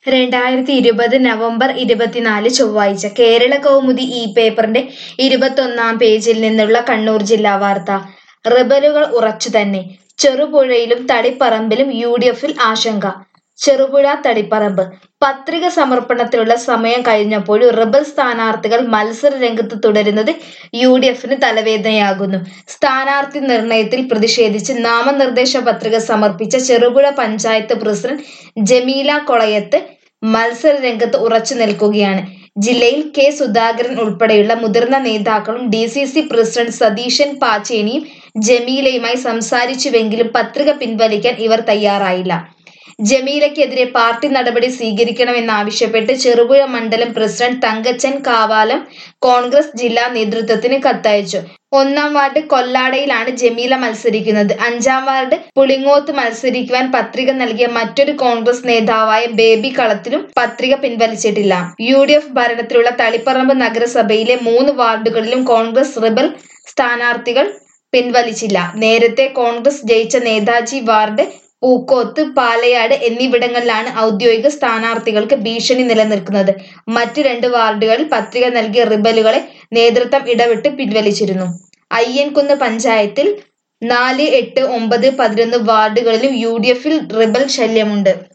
രണ്ടായിരത്തി ഇരുപത് നവംബർ ഇരുപത്തിനാല് ചൊവ്വാഴ്ച കേരള കൗമുദി ഈ പേപ്പറിന്റെ ഇരുപത്തൊന്നാം പേജിൽ നിന്നുള്ള കണ്ണൂർ ജില്ലാ വാർത്ത റിബലുകൾ ഉറച്ചു തന്നെ ചെറുപുഴയിലും തളിപ്പറമ്പിലും യു ഡി എഫിൽ ആശങ്ക ചെറുപുഴ തളിപ്പറമ്പ് പത്രിക സമർപ്പണത്തിനുള്ള സമയം കഴിഞ്ഞപ്പോഴും റിബൽ സ്ഥാനാർത്ഥികൾ മത്സര രംഗത്ത് തുടരുന്നത് യു ഡി എഫിന് തലവേദനയാകുന്നു സ്ഥാനാർത്ഥി നിർണയത്തിൽ പ്രതിഷേധിച്ച് നാമനിർദ്ദേശ പത്രിക സമർപ്പിച്ച ചെറുപുഴ പഞ്ചായത്ത് പ്രസിഡന്റ് ജമീല കൊളയത്ത് മത്സര രംഗത്ത് ഉറച്ചു നിൽക്കുകയാണ് ജില്ലയിൽ കെ സുധാകരൻ ഉൾപ്പെടെയുള്ള മുതിർന്ന നേതാക്കളും D C C president Satheesan പാച്ചേനിയും ജമീലയുമായി സംസാരിച്ചുവെങ്കിലും പത്രിക പിൻവലിക്കാൻ ഇവർ തയ്യാറായില്ല ജമീലയ്ക്കെതിരെ പാർട്ടി നടപടി സ്വീകരിക്കണമെന്നാവശ്യപ്പെട്ട് ചെറുപുഴ മണ്ഡലം പ്രസിഡന്റ് തങ്കച്ചൻ കാവാലം കോൺഗ്രസ് ജില്ലാ നേതൃത്വത്തിന് കത്തയച്ചു ഒന്നാം വാർഡ് കൊല്ലാടയിലാണ് ജമീല മത്സരിക്കുന്നത് അഞ്ചാം വാർഡ് പുളിങ്ങോത്ത് മത്സരിക്കുവാൻ പത്രിക നൽകിയ മറ്റൊരു കോൺഗ്രസ് നേതാവായ ബേബി കളത്തിലും പത്രിക പിൻവലിച്ചിട്ടില്ല യു ഡി എഫ് ഭരണത്തിലുള്ള തളിപ്പറമ്പ് നഗരസഭയിലെ മൂന്ന് വാർഡുകളിലും കോൺഗ്രസ് റിബൽ സ്ഥാനാർത്ഥികൾ പിൻവലിച്ചില്ല നേരത്തെ കോൺഗ്രസ് ജയിച്ച നേതാജി വാർഡ് പൂക്കോത്ത് പാലയാട് എന്നിവിടങ്ങളിലാണ് ഔദ്യോഗിക സ്ഥാനാർത്ഥികൾക്ക് ഭീഷണി നിലനിൽക്കുന്നത് മറ്റ് രണ്ട് വാർഡുകളിൽ പത്രിക നൽകിയ റിബലുകളെ നേതൃത്വം ഇടവിട്ട് പിൻവലിച്ചിരുന്നു അയ്യൻകുന്ന് പഞ്ചായത്തിൽ നാല് എട്ട് ഒമ്പത് പതിനൊന്ന് വാർഡുകളിലും യു ഡി എഫിൽ റിബൽ ശല്യമുണ്ട്